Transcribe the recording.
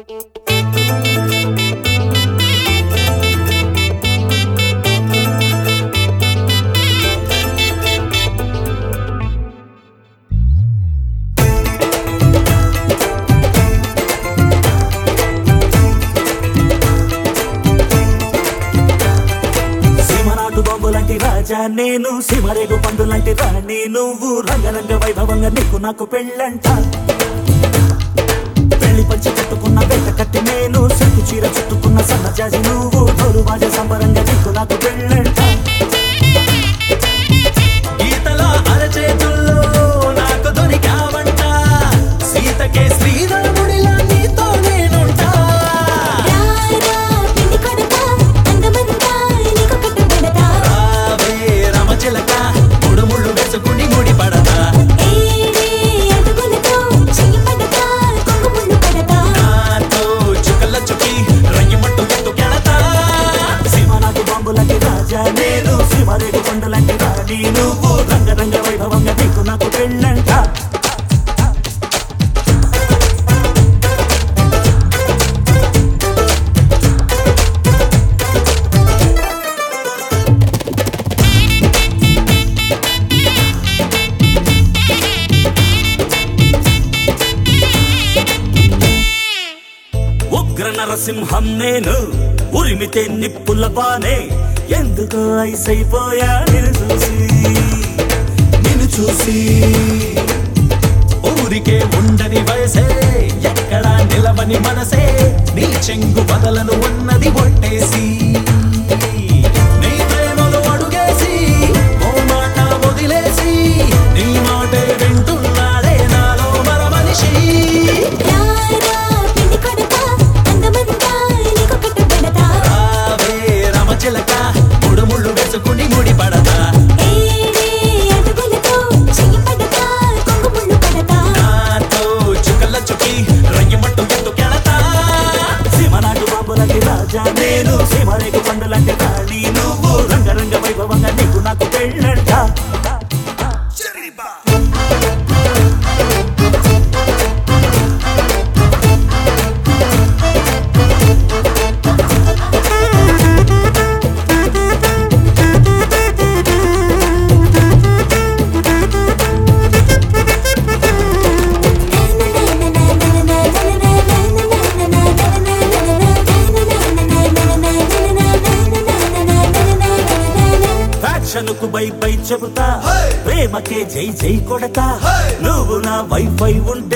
సీమనాటు bomb లాంటి రాజా నేను సీమరేగు పండు లాంటి రాణి నువ్వు రంగరంగ వైభవంగా నీకు నాకు పెళ్ళంట పెళ్లి పంచి కట్టుకున్న వేట కట్టి నేను సెట్టు చీర చుట్టుకున్న సన్నజాజి నువ్వు డోలు బాజ సంబరంగా నీకు నాకు పెళ్ళంట గీతలో అరచేతుల్లో నాకు దొరికావంట సీతకే శ్రీరాముడిలా నీతో నేనుంటా రారా పిండి కొడతా అందమంతా నీకు కట్టుబడతా రావే రమచిలక ముడుముళ్ళు వేసుకుని ముడి పడతా ఏడే అడుగులతో చెయ్యి పడతా కొంగుముళ్ళు పడతా నాతో చుక్కల చుకి రయ్యమట్టు ఎత్తు కెడతా సీమనాటు బాంబు లాంటి రాజా నేను సీమరేగు పండు లాంటి రాణి నువ్వు రంగరంగ వైభవంగా నీకు నాకు పెళ్ళంట ఉగ్ర నరసింహం నేను ఉరిమితే నిప్పుల బానే ఎందుకో ఐసైపోయా నిన్ను చూసి నిన్ను చూసి ఊరికే ఉండని వయసే ఎక్కడా నిలవని మనసే నీ చెంగు బదలను ఉన్నది ఒట్టేసి నీ ప్రేమలో అడుగేసి ఓ మాట వదిలేసి నీ మాటే వింటున్నాడే నాలో మర మనిషి రారా పిండి కొడతా అందమంతా నీకు కట్టుబడతా రావే రమచిలక ముడుముళ్ళు వేసుకుని ముడి పడతా ఏడే అడుగులతో చెయ్యి పడతా కొంగుముళ్ళు పడతా నాతో చుక్కల చుకి రయ్యమట్టు ఎత్తు కెడతా సీమనాటు బాంబు లాంటి రాజా నేను సీమరేగు పండు లాంటి రాణి నువ్వు రంగరంగ వైభవంగా నీకు నాకు పెళ్ళంట ఫ్యాక్షన్ కు బై బై చెబుతా ప్రేమకే జై జై కొడతా నువ్వు నా వైఫై ఉంటే